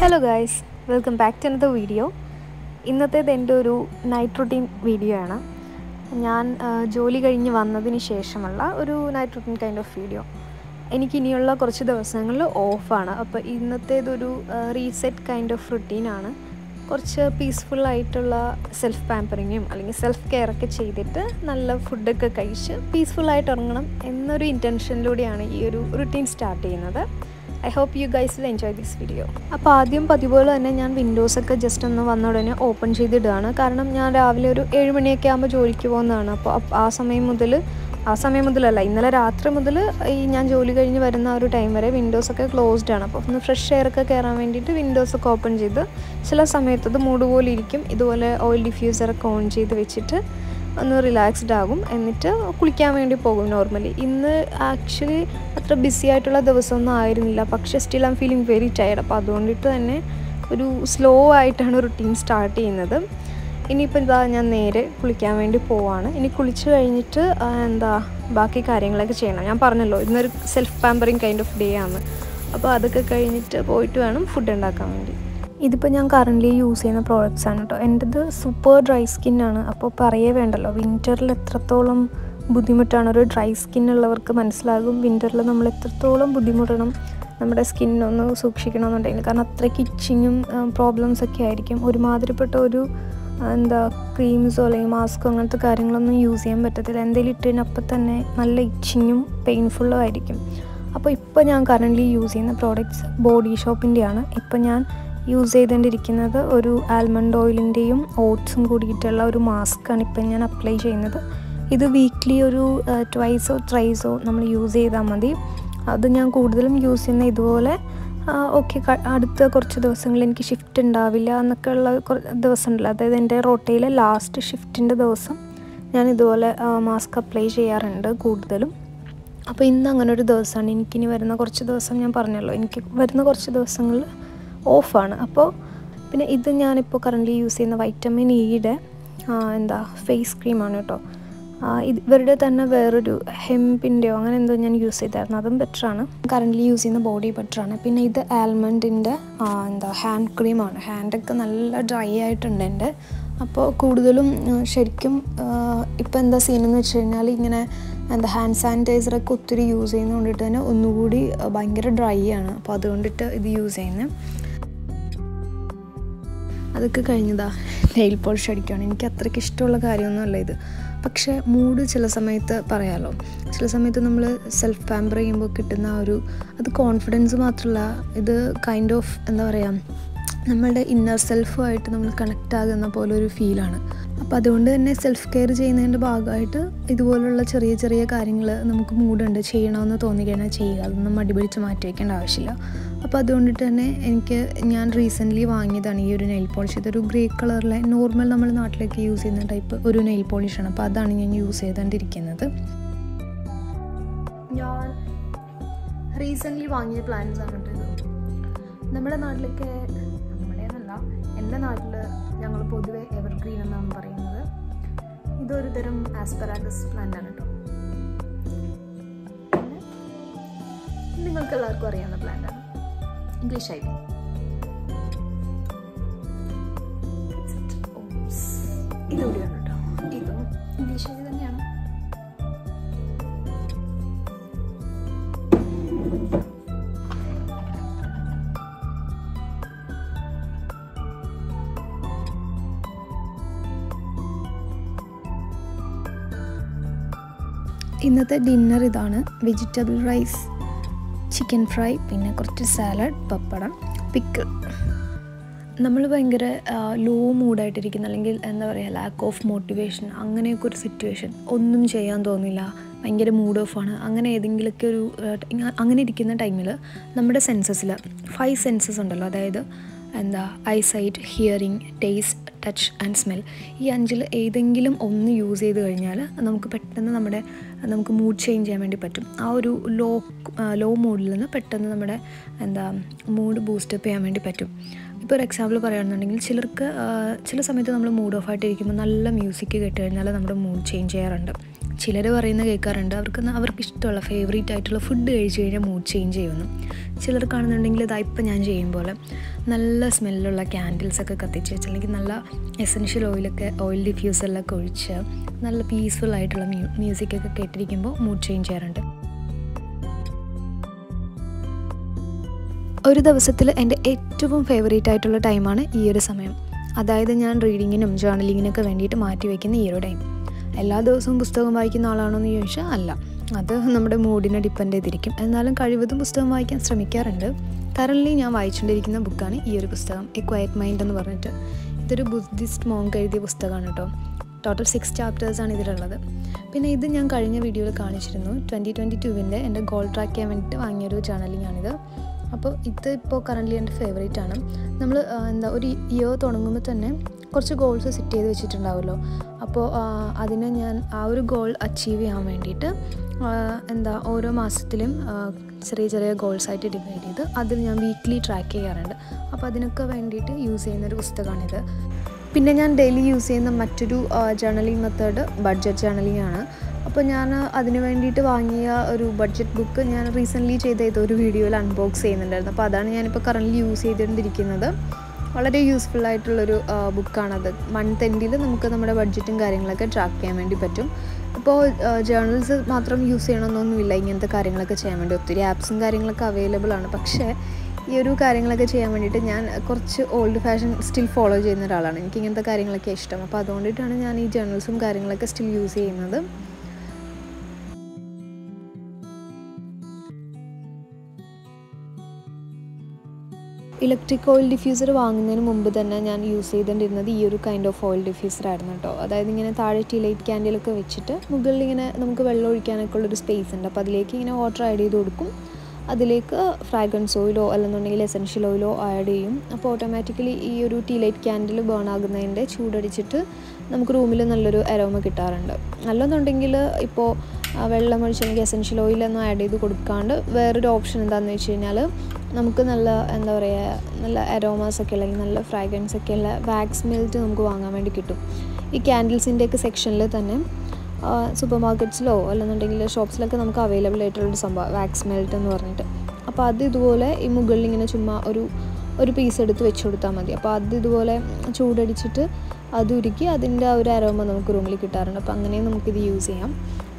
hello guys welcome back to another video ഇന്നത്തേത് എൻ്റെ ഒരു നൈറ്റ് റുട്ടീൻ വീഡിയോ ആണ് ഞാൻ ആ, ജോലി കഴിഞ്ഞ് വന്നതിന് ശേഷമുള്ള ഒരു night routine kind of video എനിക്ക് ഇനിയുള്ള കുറച്ച് ദിവസങ്ങളിൽ ഓഫാണ് അപ്പോൾ ഇന്നത്തേതൊരു റീസെറ്റ് കൈൻഡ് ഓഫ് റുട്ടീനാണ് കുറച്ച് പീസ്ഫുൾ ആയിട്ടുള്ള സെൽഫ് പാമ്പറിങ്ങും അല്ലെങ്കിൽ സെൽഫ് കെയർ ഒക്കെ ചെയ്തിട്ട് നല്ല ഫുഡൊക്കെ കഴിച്ച് പീസ്ഫുൾ ആയിട്ട് ഉറങ്ങണം എന്നൊരു ഇൻറ്റൻഷനിലൂടെയാണ് ഈ ഒരു റുട്ടീൻ സ്റ്റാർട്ട് ചെയ്യുന്നത് I hope you guys will enjoy this video അപ്പോൾ ആദ്യം പതിപോലെ തന്നെ ഞാൻ വിൻഡോസ് ഒക്കെ ജസ്റ്റ് ഒന്ന് വന്ന ഉടനെ ഓപ്പൺ ചെയ്തിടുകയാണ് കാരണം ഞാൻ രാവിലെ ഒരു ഏഴ് മണിയൊക്കെ ആകുമ്പോൾ ജോലിക്ക് പോകുന്നതാണ് അപ്പോൾ അപ്പ- ആ സമയം മുതൽ ആ സമയം മുതലല്ല ഇന്നലെ രാത്രി മുതൽ ഈ ഞാൻ ജോലി കഴിഞ്ഞ് വരുന്ന ആ ഒരു ടൈം വരെ വിൻഡോസ് ഒക്കെ ക്ലോസ്ഡ് ആണ് അപ്പോൾ ഒന്ന് ഫ്രഷ് എയർ ഒക്കെ കയറാൻ വേണ്ടിയിട്ട് വിൻഡോസ് ഒക്കെ ഓപ്പൺ ചെയ്ത് ചില സമയത്ത് അത് മൂഡ് പോലെ ഇരിക്കും ഇതുപോലെ ഓയിൽ ഡിഫ്യൂസറൊക്കെ ഓൺ ചെയ്ത് വെച്ചിട്ട് ഒന്ന് റിലാക്സ്ഡ് ആകും എന്നിട്ട് കുളിക്കാൻ വേണ്ടി പോകും നോർമലി ഇന്ന് ആക്ച്വലി അത്ര ബിസി ആയിട്ടുള്ള ദിവസമൊന്നും ആയിരുന്നില്ല പക്ഷേ still I'm feeling very tired അപ്പോൾ അതുകൊണ്ടിട്ട് തന്നെ ഒരു സ്ലോ ആയിട്ടാണ് റുട്ടീൻ സ്റ്റാർട്ട് ചെയ്യുന്നത് ഇനിയിപ്പോൾ എന്താ ഞാൻ നേരെ കുളിക്കാൻ വേണ്ടി പോവാണ് ഇനി കുളിച്ച് കഴിഞ്ഞിട്ട് ആ, എന്താ ബാക്കി കാര്യങ്ങളൊക്കെ ചെയ്യണം ഞാൻ പറഞ്ഞല്ലോ ഇന്നൊരു self pampering kind of day ആണ് അപ്പോൾ അതൊക്കെ കഴിഞ്ഞിട്ട് പോയിട്ട് വേണം ഫുഡ് ഉണ്ടാക്കാൻ വേണ്ടി ഇതിപ്പോൾ ഞാൻ കറൻ്റ്ലി യൂസ് ചെയ്യുന്ന പ്രോഡക്റ്റ്സ് ആണ് കേട്ടോ എൻ്റെത് സൂപ്പർ ഡ്രൈ സ്കിന്നാണ് അപ്പോൾ പറയേ വേണ്ടല്ലോ വിൻ്ററിൽ എത്രത്തോളം ബുദ്ധിമുട്ടാണ് ഒരു ഡ്രൈ സ്കിൻ ഉള്ളവർക്ക് മനസ്സിലാകും വിൻ്ററിൽ നമ്മൾ എത്രത്തോളം ബുദ്ധിമുട്ടണം നമ്മുടെ സ്കിന്നൊന്ന് സൂക്ഷിക്കണമെന്നുണ്ടെങ്കിൽ കാരണം അത്രയ്ക്ക് ഇച്ചിങ്ങും പ്രോബ്ലംസ് ഒക്കെ ആയിരിക്കും ഒരുമാതിരിപ്പെട്ട ഒരു ആ, എന്താ ക്രീംസോ അല്ലെങ്കിൽ മാസ്കോ അങ്ങനത്തെ കാര്യങ്ങളൊന്നും യൂസ് ചെയ്യാൻ പറ്റത്തില്ല എന്തെങ്കിലും ഇട്ടതിനപ്പം തന്നെ നല്ല ഇച്ചിങ്ങും പെയിൻഫുള്ളും ആയിരിക്കും അപ്പോൾ ഇപ്പോൾ ഞാൻ കറൻ്റ്ലി യൂസ് ചെയ്യുന്ന പ്രോഡക്റ്റ്സ് ബോഡി ഷോപ്പിൻ്റെയാണ് ഇപ്പോൾ ഞാൻ യൂസ് ചെയ്തുകൊണ്ടിരിക്കുന്നത് ഒരു ആൽമണ്ട് ഓയിലിൻ്റെയും ഓട്സും കൂടിയിട്ടുള്ള ഒരു മാസ്ക്കാണ് ഇപ്പം ഞാൻ അപ്ലൈ ചെയ്യുന്നത് ഇത് വീക്ക്ലി ഒരു ട്വൈസോ ത്രൈസോ നമ്മൾ യൂസ് ചെയ്താൽ മതി അത് ഞാൻ കൂടുതലും യൂസ് ചെയ്യുന്ന ഇതുപോലെ ഓക്കെ അടുത്ത കുറച്ച് ദിവസങ്ങളിൽ എനിക്ക് ഷിഫ്റ്റ് ഉണ്ടാവില്ല എന്നൊക്കെ ഉള്ള കുറ- ദിവസം ഉണ്ടല്ലോ അതായത് എൻ്റെ റൊട്ടയിലെ ലാസ്റ്റ് ഷിഫ്റ്റിൻ്റെ ദിവസം ഞാൻ ഇതുപോലെ മാസ്ക് അപ്ലൈ ചെയ്യാറുണ്ട് കൂടുതലും അപ്പോൾ ഇന്ന് അങ്ങനെ ഒരു ദിവസമാണ് എനിക്കിനി വരുന്ന കുറച്ച് ദിവസം ഞാൻ പറഞ്ഞല്ലോ എനിക്ക് വരുന്ന കുറച്ച് ദിവസങ്ങളിൽ ഓഫാണ് അപ്പോൾ പിന്നെ ഇത് ഞാനിപ്പോൾ കറൻ്റ് യൂസ് ചെയ്യുന്ന വൈറ്റമിൻ ഇയുടെ എന്താ ഫേസ് ക്രീമാണ് കേട്ടോ ആ, ഇത് ഇവരുടെ തന്നെ വേറൊരു ഹെമ്പിൻ്റെയോ അങ്ങനെ എന്തോ ഞാൻ യൂസ് ചെയ്തായിരുന്നു അതും ബെറ്ററാണ് കറൻ്റ്ലി യൂസ് ചെയ്യുന്ന ബോഡി ബെറ്ററാണ് പിന്നെ ഇത് ആൽമണ്ടിൻ്റെ എന്താ ഹാൻഡ് ക്രീമാണ് ഹാൻഡൊക്കെ നല്ല ഡ്രൈ ആയിട്ടുണ്ട് എൻ്റെ അപ്പോൾ കൂടുതലും ആ, ശരിക്കും ഇപ്പോൾ എന്താ സീനെന്ന് വെച്ച് കഴിഞ്ഞാൽ ഇങ്ങനെ എന്താ ഹാൻഡ് സാനിറ്റൈസറൊക്കെ ഒത്തിരി യൂസ് ചെയ്യുന്നത് കൊണ്ടിട്ട് തന്നെ ഒന്നുകൂടി ആ, ഭയങ്കര ഡ്രൈ ആണ് അപ്പോൾ അതുകൊണ്ടിട്ട് ഇത് യൂസ് ചെയ്യുന്നത് അതൊക്കെ കഴിഞ്ഞതാ നെയിൽ പോളിഷ് അടിക്കുകയാണ് എനിക്ക് അത്രയ്ക്ക് ഇഷ്ടമുള്ള കാര്യമൊന്നുമല്ല ഇത് പക്ഷേ മൂഡ് ചില സമയത്ത് പറയാലോ ചില സമയത്ത് നമ്മൾ സെൽഫ് പാമ്പർ ചെയ്യുമ്പോൾ കിട്ടുന്ന ആ ഒരു അത് കോൺഫിഡൻസ് മാത്രമല്ല ഇത് കൈൻഡ് ഓഫ് എന്താ പറയുക നമ്മളുടെ ഇന്നർ സെൽഫുമായിട്ട് നമ്മൾ കണക്റ്റ് ആകുന്ന പോലെ ഒരു ഫീലാണ് അപ്പോൾ അതുകൊണ്ട് തന്നെ സെൽഫ് കെയർ ചെയ്യുന്നതിൻ്റെ ഭാഗമായിട്ട് ഇതുപോലുള്ള ചെറിയ ചെറിയ കാര്യങ്ങൾ നമുക്ക് മൂടുണ്ട് ചെയ്യണമെന്ന് തോന്നിക്കഴിഞ്ഞാൽ ചെയ്യുക അതൊന്നും മടിപിടിച്ച് മാറ്റി വയ്ക്കേണ്ട ആവശ്യമില്ല അപ്പോൾ അതുകൊണ്ടിട്ട് തന്നെ എനിക്ക് ഞാൻ റീസെൻ്റ്ലി വാങ്ങിയതാണ് ഈ ഒരു നെയിൽ പോളിഷ് ഇതൊരു ഗ്രേ കളറിലെ നോർമൽ നമ്മൾ നാട്ടിലേക്ക് യൂസ് ചെയ്യുന്ന ടൈപ്പ് ഒരു നെയിൽ പോളിഷാണ് അപ്പോൾ അതാണ് ഞാൻ യൂസ് ചെയ്തുകൊണ്ടിരിക്കുന്നത് ഞാൻ റീസെൻ്റ്ലി വാങ്ങിയ പ്ലാൻസ് ആണ് കേട്ടോ ഇത് നമ്മുടെ നാട്ടിലൊക്കെ നമ്മുടെ എന്നല്ല എൻ്റെ നാട്ടിൽ ഞങ്ങൾ പൊതുവെ എവർഗ്രീൻ എന്നാണ് പറയുന്നത് ഇതൊരു തരം ആസ്പെറാഗസ് പ്ലാന്റ് ആണ് കേട്ടോ പിന്നെ നിങ്ങൾക്ക് എല്ലാവർക്കും അറിയാവുന്ന പ്ലാന്റ് ആണ് ഇംഗ്ലീഷ് ആയി ഇതുകൂടിയാണ് കേട്ടോ ഇതും ഇംഗ്ലീഷ് ആയി തന്നെയാണ് ഇന്നത്തെ ഡിന്നർ ഇതാണ് വെജിറ്റബിൾ റൈസ് ചിക്കൻ ഫ്രൈ പിന്നെ കുറച്ച് സാലഡ് പപ്പടം പിക്കിൾ നമ്മൾ ഭയങ്കര ലോ മൂഡായിട്ടിരിക്കുന്ന അല്ലെങ്കിൽ എന്താ പറയുക ലാക്ക് ഓഫ് മോട്ടിവേഷൻ അങ്ങനെയൊക്കെ ഒരു സിറ്റുവേഷൻ ഒന്നും ചെയ്യാൻ തോന്നില്ല ഭയങ്കര മൂഡ് ഓഫ് ആണ് അങ്ങനെ ഏതെങ്കിലുമൊക്കെ ഒരു ആ, ഇങ്ങ- അങ്ങനെ ഇരിക്കുന്ന ടൈമിൽ നമ്മുടെ സെൻസസിൽ ഫൈവ് സെൻസസ് ഉണ്ടല്ലോ അതായത് എന്താ eyesight hearing taste touch and smell ഈ അഞ്ചിൽ ഏതെങ്കിലും ഒന്ന് യൂസ് ചെയ്ത് കഴിഞ്ഞാൽ നമുക്ക് പെട്ടെന്ന് നമ്മുടെ നമുക്ക് മൂഡ് ചേഞ്ച് ചെയ്യാൻ വേണ്ടി പറ്റും ആ ഒരു ലോ ലോ മൂഡിൽ നിന്ന് പെട്ടെന്ന് നമ്മുടെ എന്താ മൂഡ് ബൂസ്റ്റപ്പ് ചെയ്യാൻ വേണ്ടി പറ്റും ഇപ്പോൾ ഒരു എക്സാമ്പിൾ പറയുകയാണെന്നുണ്ടെങ്കിൽ ചിലർക്ക് ആ, ചില സമയത്ത് നമ്മൾ മൂഡ് ഓഫ് ആയിട്ടിരിക്കുമ്പോൾ നല്ല മ്യൂസിക് കേട്ട് കഴിഞ്ഞാൽ നമ്മുടെ മൂഡ് ചേഞ്ച് ചെയ്യാറുണ്ട് ചിലർ പറയുന്ന കേൾക്കാറുണ്ട് അവർക്ക് ന- അവർക്ക് ഇഷ്ടമുള്ള ഫേവറേറ്റ് ആയിട്ടുള്ള ഫുഡ് കഴിച്ച് കഴിഞ്ഞാൽ മൂഡ് ചേഞ്ച് ചെയ്യുമെന്ന് ചിലർ കാണുന്നുണ്ടെങ്കിൽ ഇതാ ഇപ്പം ഞാൻ ചെയ്യും പോലെ നല്ല സ്മെല്ലുള്ള ക്യാൻഡിൽസൊക്കെ കത്തിച്ച് വെച്ച് അല്ലെങ്കിൽ നല്ല എസൻഷ്യൽ ഓയിലൊക്കെ ഓയിൽ ഡിഫ്യൂസറിലൊക്കെ ഒഴിച്ച് നല്ല പീസ്ഫുൾ ആയിട്ടുള്ള മ്യൂ മ്യൂസിക്കൊക്കെ കേട്ടിരിക്കുമ്പോൾ മൂഡ് ചേഞ്ച് ചെയ്യാറുണ്ട് ഒരു ദിവസത്തിൽ എൻ്റെ ഏറ്റവും ഫേവറേറ്റ് ആയിട്ടുള്ള ടൈമാണ് ഈ ഒരു സമയം അതായത് ഞാൻ റീഡിങ്ങിനും ജേർണലിങ്ങിനൊക്കെ വേണ്ടിയിട്ട് മാറ്റി വയ്ക്കുന്ന ഈ ഒരു ടൈം എല്ലാ ദിവസവും പുസ്തകം വായിക്കുന്ന ആളാണോ എന്ന് ചോദിച്ചാൽ അല്ല അത് നമ്മുടെ മൂഡിനെ ഡിപ്പെൻഡ് ചെയ്തിരിക്കും എന്നാലും കഴിവതും പുസ്തകം വായിക്കാൻ ശ്രമിക്കാറുണ്ട് കറൻ്റ്ലി ഞാൻ വായിച്ചുകൊണ്ടിരിക്കുന്ന ബുക്കാണ് ഈ ഒരു പുസ്തകം എ ക്വയറ്റ് മൈൻഡ് എന്ന് പറഞ്ഞിട്ട് ഇതൊരു ബുദ്ധിസ്റ്റ് മോങ്ക് എഴുതിയ പുസ്തകമാണ് കേട്ടോ ടോട്ടൽ സിക്സ് ചാപ്റ്റേഴ്സാണ് ഇതിലുള്ളത് പിന്നെ ഇത് ഞാൻ കഴിഞ്ഞ വീഡിയോയിൽ കാണിച്ചിരുന്നു ട്വൻറ്റി ട്വൻറ്റി ടുവിൻ്റെ എൻ്റെ ഗോൾ ട്രാക്ക് ചെയ്യാൻ വേണ്ടിയിട്ട് വാങ്ങിയൊരു ജേർണലിംഗ് ആണിത് അപ്പോൾ ഇത് ഇപ്പോൾ കറൻ്റ്ലി എൻ്റെ ഫേവറേറ്റ് ആണ് നമ്മൾ എന്താ ഒരു ഇയർ തുടങ്ങുമ്പോൾ തന്നെ കുറച്ച് ഗോൾസ് സെറ്റ് ചെയ്ത് വെച്ചിട്ടുണ്ടാവുമല്ലോ അപ്പോൾ ആ, അതിനെ ഞാൻ ആ ഒരു ഗോൾ അച്ചീവ് ചെയ്യാൻ വേണ്ടിയിട്ട് ആ, എന്താ ഓരോ മാസത്തിലും ആ, ചെറിയ ചെറിയ ഗോൾസ് ആയിട്ട് ഡിവൈഡ് ചെയ്ത് അതിൽ ഞാൻ വീക്ക്ലി ട്രാക്ക് ചെയ്യാറുണ്ട് അപ്പോൾ അതിനൊക്കെ വേണ്ടിയിട്ട് യൂസ് ചെയ്യുന്നൊരു പുസ്തകമാണിത് പിന്നെ ഞാൻ ഡെയിലി യൂസ് ചെയ്യുന്ന മറ്റൊരു ജേർണലിംഗ് മെത്തേഡ് ബഡ്ജറ്റ് ജേർണലിംഗ് ആണ് അപ്പോൾ ഞാൻ അതിന് വേണ്ടിയിട്ട് വാങ്ങിയ ഒരു ബഡ്ജറ്റ് ബുക്ക് ഞാൻ റീസെൻ്റ്ലി ചെയ്ത ഇതൊരു വീഡിയോയിൽ അൺബോക്സ് ചെയ്യുന്നുണ്ടായിരുന്നു അപ്പോൾ അതാണ് ഞാനിപ്പോൾ കറൻ്റ് യൂസ് ചെയ്തുകൊണ്ടിരിക്കുന്നത് വളരെ യൂസ്ഫുൾ ആയിട്ടുള്ളൊരു ബുക്കാണത് മന്ത് എൻഡിൽ നമുക്ക് നമ്മുടെ ബഡ്ജറ്റും കാര്യങ്ങളൊക്കെ ട്രാക്ക് ചെയ്യാൻ വേണ്ടി പറ്റും ഇപ്പോൾ ജേർണൽസ് മാത്രം യൂസ് ചെയ്യണമെന്നൊന്നുമില്ല ഇങ്ങനത്തെ കാര്യങ്ങളൊക്കെ ചെയ്യാൻ വേണ്ടി ഒത്തിരി ആപ്സും കാര്യങ്ങളൊക്കെ അവൈലബിൾ ആണ് പക്ഷേ ഈ ഒരു കാര്യങ്ങളൊക്കെ ചെയ്യാൻ വേണ്ടിയിട്ട് ഞാൻ കുറച്ച് ഓൾഡ് ഫാഷൻ സ്റ്റിൽ ഫോളോ ചെയ്യുന്ന ഒരാളാണ് എനിക്ക് ഇങ്ങനത്തെ കാര്യങ്ങളൊക്കെ ഇഷ്ടം അപ്പോൾ അതുകൊണ്ടിട്ടാണ് ഞാൻ ഈ ജേർണൽസും കാര്യങ്ങളൊക്കെ സ്റ്റിൽ യൂസ് ചെയ്യുന്നത് ഇലക്ട്രിക് ഓയിൽ ഡിഫ്യൂസർ വാങ്ങുന്നതിന് മുമ്പ് തന്നെ ഞാൻ യൂസ് ചെയ്തുകൊണ്ടിരുന്നത് ഈ ഒരു കൈൻഡ് ഓഫ് ഓയിൽ ഡിഫ്യൂസർ ആയിരുന്നു കേട്ടോ അതായത് ഇങ്ങനെ താഴെ ടീ ലൈറ്റ് ക്യാൻഡിലൊക്കെ വെച്ചിട്ട് മുകളിൽ ഇങ്ങനെ നമുക്ക് വെള്ളം ഒഴിക്കാനൊക്കെ ഉള്ളൊരു സ്പേസ് ഉണ്ട് അപ്പോൾ അതിലേക്ക് ഇങ്ങനെ വാട്ടർ ആഡ് ചെയ്ത് കൊടുക്കും അതിലേക്ക് ഫ്രാഗ്രൻസ് ഓയിലോ അല്ലെന്നുണ്ടെങ്കിൽ എസൻഷ്യൽ ഓയിലോ ആഡ് ചെയ്യും അപ്പോൾ ഓട്ടോമാറ്റിക്കലി ഈ ഒരു ടീ ലൈറ്റ് ക്യാൻഡിൽ ബേൺ ആകുന്നതിൻ്റെ ചൂടടിച്ചിട്ട് നമുക്ക് റൂമിൽ നല്ലൊരു അരോമ കിട്ടാറുണ്ട് അല്ലെന്നുണ്ടെങ്കിൽ ഇപ്പോൾ ആ, വെള്ളം ഒഴിച്ചെങ്കിൽ എസൻഷ്യൽ ഓയിലൊന്നും ആഡ് ചെയ്ത് കൊടുക്കാണ്ട് വേറൊരു ഓപ്ഷൻ എന്താണെന്ന് വെച്ച് കഴിഞ്ഞാൽ നമുക്ക് നല്ല എന്താ പറയുക നല്ല അരോമാസ് ഒക്കെ അല്ലെങ്കിൽ നല്ല ഫ്രാഗ്രൻസ് ഒക്കെ ഉള്ള വാക്സ് മെൽറ്റ് നമുക്ക് വാങ്ങാൻ വേണ്ടി കിട്ടും ഈ ക്യാൻഡിൽസിൻ്റെയൊക്കെ സെക്ഷനിൽ തന്നെ സൂപ്പർ മാർക്കറ്റ്സിലോ അല്ലെന്നുണ്ടെങ്കിൽ ഷോപ്സിലൊക്കെ നമുക്ക് അവൈലബിൾ ആയിട്ടുള്ളൊരു സംഭവം വാക്സ് മെൽറ്റ് എന്ന് പറഞ്ഞിട്ട് അപ്പോൾ അത് ഇതുപോലെ ഈ മുകളിൽ ഇങ്ങനെ ചുമ്മാ ഒരു ഒരു പീസ് എടുത്ത് വെച്ച് കൊടുത്താൽ മതി അപ്പോൾ അത് ഇതുപോലെ ചൂടടിച്ചിട്ട് അത് ഉരുക്കി അതിൻ്റെ ആ ഒരു അരോമ നമുക്ക് റൂമിൽ കിട്ടാറുണ്ട് അപ്പോൾ അങ്ങനെയും നമുക്കിത് യൂസ് ചെയ്യാം